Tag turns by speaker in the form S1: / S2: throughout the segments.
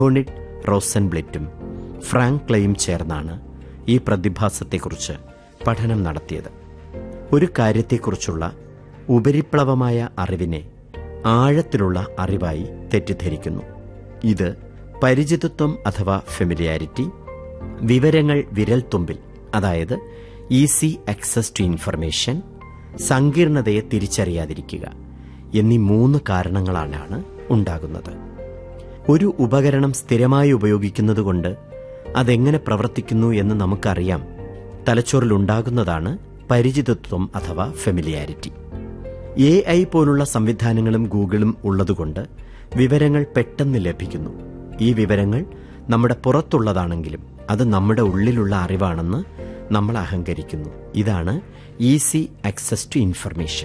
S1: ഹോണിഡ് റോസൻബ്ലിറ്റും Frank ക്ലെയും ചേർന്നാണ് ഈ പ്രതിഭാസത്തെക്കുറിച്ച് പഠനം നടത്തിയത് ഒരു കാര്യത്തെക്കുറിച്ചുള്ള ഉപരിപ്ലവമായ അറിവിനെ ആഴത്തിലുള്ള അറിവായി തെറ്റിദ്ധരിക്കുന്നു ഇത് പരിചിതത്വം അഥവാ ഫെമിലിയാരിറ്റി വിവരങ്ങൾ വിരൽത്തുമ്പിൽ അതായത് ഈസി ആക്സസ് ടു ഇൻഫർമേഷൻ സങ്കീർണതയെ തിരിച്ചറിയാതിരിക്കുക എന്നീ മൂന്ന് കാരണങ്ങളാണ് ഉണ്ടാകുന്നത് ഒരു ഉപകരണം സ്ഥിരമായി ഉപയോഗിക്കുന്നതുകൊണ്ട് അതെങ്ങനെ പ്രവർത്തിക്കുന്നു എന്ന് നമുക്കറിയാം തലച്ചോറിലുണ്ടാകുന്നതാണ് പരിചിതത്വം അഥവാ ഫെമിലിയാരിറ്റി എ ഐ പോലുള്ള സംവിധാനങ്ങളും ഗൂഗിളും ഉള്ളതുകൊണ്ട് വിവരങ്ങൾ പെട്ടെന്ന് ലഭിക്കുന്നു ഈ വിവരങ്ങൾ നമ്മുടെ പുറത്തുള്ളതാണെങ്കിലും അത് നമ്മുടെ ഉള്ളിലുള്ള അറിവാണെന്ന് നമ്മൾ അഹങ്കരിക്കുന്നു ഇതാണ് ഈസി ആക്സസ് ടു ഇൻഫർമേഷൻ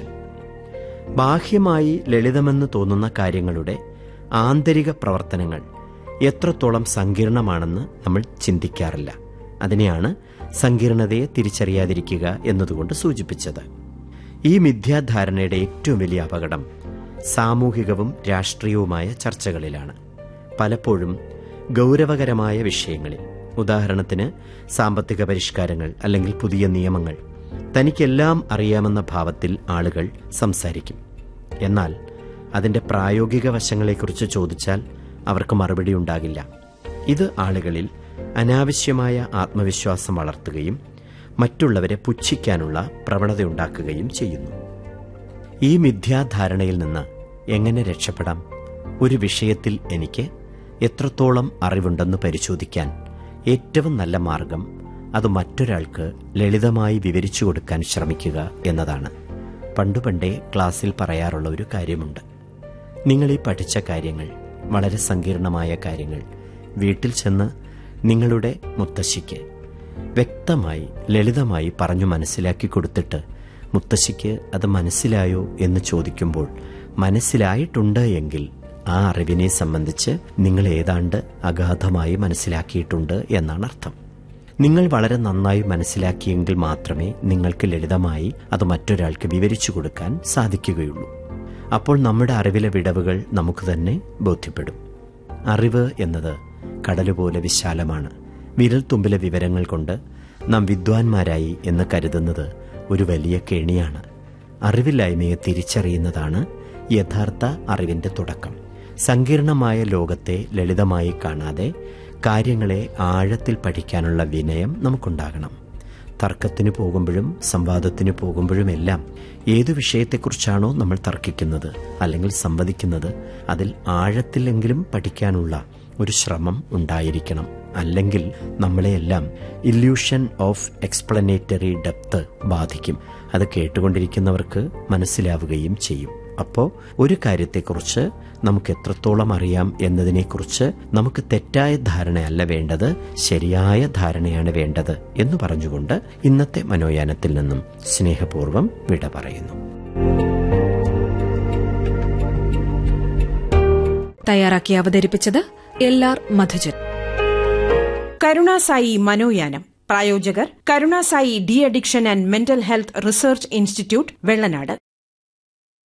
S1: ബാഹ്യമായി ലളിതമെന്ന് തോന്നുന്ന കാര്യങ്ങളുടെ ആന്തരിക പ്രവർത്തനങ്ങൾ എത്രത്തോളം സങ്കീർണമാണെന്ന് നമ്മൾ ചിന്തിക്കാറില്ല അതിനെയാണ് സങ്കീർണതയെ തിരിച്ചറിയാതിരിക്കുക എന്നതുകൊണ്ട് സൂചിപ്പിച്ചത് ഈ മിഥ്യാധാരണയുടെ ഏറ്റവും വലിയ അപകടം സാമൂഹികവും രാഷ്ട്രീയവുമായ ചർച്ചകളിലാണ് പലപ്പോഴും ഗൗരവകരമായ വിഷയങ്ങളിൽ ഉദാഹരണത്തിന് സാമ്പത്തിക പരിഷ്കാരങ്ങൾ അല്ലെങ്കിൽ പുതിയ നിയമങ്ങൾ തനിക്കെല്ലാം അറിയാമെന്ന ഭാവത്തിൽ ആളുകൾ സംസാരിക്കും എന്നാൽ അതിന്റെ പ്രായോഗിക വശങ്ങളെക്കുറിച്ച് ചോദിച്ചാൽ അവർക്ക് മറുപടി ഉണ്ടാകില്ല ഇത് ആളുകളിൽ അനാവശ്യമായ ആത്മവിശ്വാസം വളർത്തുകയും മറ്റുള്ളവരെ പുച്ഛിക്കാനുള്ള പ്രവണതയുണ്ടാക്കുകയും ചെയ്യുന്നു ഈ മിഥ്യാധാരണയിൽ നിന്ന് എങ്ങനെ രക്ഷപ്പെടാം ഒരു വിഷയത്തിൽ എനിക്ക് എത്രത്തോളം അറിവുണ്ടെന്ന് പരിശോധിക്കാൻ ഏറ്റവും നല്ല മാർഗം അത് മറ്റൊരാൾക്ക് ലളിതമായി വിവരിച്ചു കൊടുക്കാൻ ശ്രമിക്കുക എന്നതാണ് പണ്ടുപണ്ടേ ക്ലാസ്സിൽ പറയാറുള്ള ഒരു കാര്യമുണ്ട് നിങ്ങൾ ഈ പഠിച്ച കാര്യങ്ങൾ വളരെ സങ്കീർണമായ കാര്യങ്ങൾ വീട്ടിൽ ചെന്ന് നിങ്ങളുടെ മുത്തശ്ശിക്ക് വ്യക്തമായി ലളിതമായി പറഞ്ഞു മനസ്സിലാക്കി കൊടുത്തിട്ട് മുത്തശ്ശിക്ക് അത് മനസ്സിലായോ എന്ന് ചോദിക്കുമ്പോൾ മനസ്സിലായിട്ടുണ്ട് എങ്കിൽ ആ അറിവിനെ സംബന്ധിച്ച് നിങ്ങൾ ഏതാണ്ട് അഗാധമായി മനസ്സിലാക്കിയിട്ടുണ്ട് എന്നാണ് അർത്ഥം നിങ്ങൾ വളരെ നന്നായി മനസ്സിലാക്കിയെങ്കിൽ മാത്രമേ നിങ്ങൾക്ക് ലളിതമായി അത് മറ്റൊരാൾക്ക് വിവരിച്ചു കൊടുക്കാൻ സാധിക്കുകയുള്ളൂ അപ്പോൾ നമ്മുടെ അറിവിലെ വിടവുകൾ നമുക്ക് തന്നെ ബോധ്യപ്പെടും അറിവ് എന്നത് കടലുപോലെ വിശാലമാണ് വിരൽത്തുമ്പിലെ വിവരങ്ങൾ കൊണ്ട് നാം വിദ്വാൻമാരായി എന്ന് കരുതുന്നത് ഒരു വലിയ കെണിയാണ് അറിവില്ലായ്മയെ തിരിച്ചറിയുന്നതാണ് യഥാർത്ഥ അറിവിന്റെ തുടക്കം സങ്കീർണമായ ലോകത്തെ ലളിതമായി കാണാതെ കാര്യങ്ങളെ ആഴത്തിൽ പഠിക്കാനുള്ള വിനയം നമുക്കുണ്ടാകണം തർക്കത്തിന് പോകുമ്പോഴും സംവാദത്തിന് പോകുമ്പോഴുമെല്ലാം ഏതു വിഷയത്തെക്കുറിച്ചാണോ നമ്മൾ തർക്കിക്കുന്നത് അല്ലെങ്കിൽ സംവദിക്കുന്നത് അതിൽ ആഴത്തിലെങ്കിലും പഠിക്കാനുള്ള ഒരു ശ്രമം ഉണ്ടായിരിക്കണം അല്ലെങ്കിൽ നമ്മളെയെല്ലാം ഇല്യൂഷൻ ഓഫ് എക്സ്പ്ലനേറ്ററി ഡെപ്ത് ബാധിക്കും അത് കേട്ടുകൊണ്ടിരിക്കുന്നവർക്ക് മനസ്സിലാവുകയും ചെയ്യും അപ്പോൾ ഒരു കാര്യത്തെക്കുറിച്ച് നമുക്ക് എത്രത്തോളം അറിയാം എന്നതിനെക്കുറിച്ച് നമുക്ക് തെറ്റായ ധാരണയല്ല വേണ്ടത് ശരിയായ ധാരണയാണ് വേണ്ടത് എന്ന് പറഞ്ഞുകൊണ്ട് ഇന്നത്തെ മനോയാനത്തിൽ നിന്നും സ്നേഹപൂർവ്വം വിട പറയുന്നു
S2: തയ്യാറാക്കി അവതരിപ്പിച്ചത് എൽ ആർ മധുജൻ
S3: കരുണാസായി മനോയാനം പ്രായോജകർ Karunasai de addiction and mental health research institute Vellanad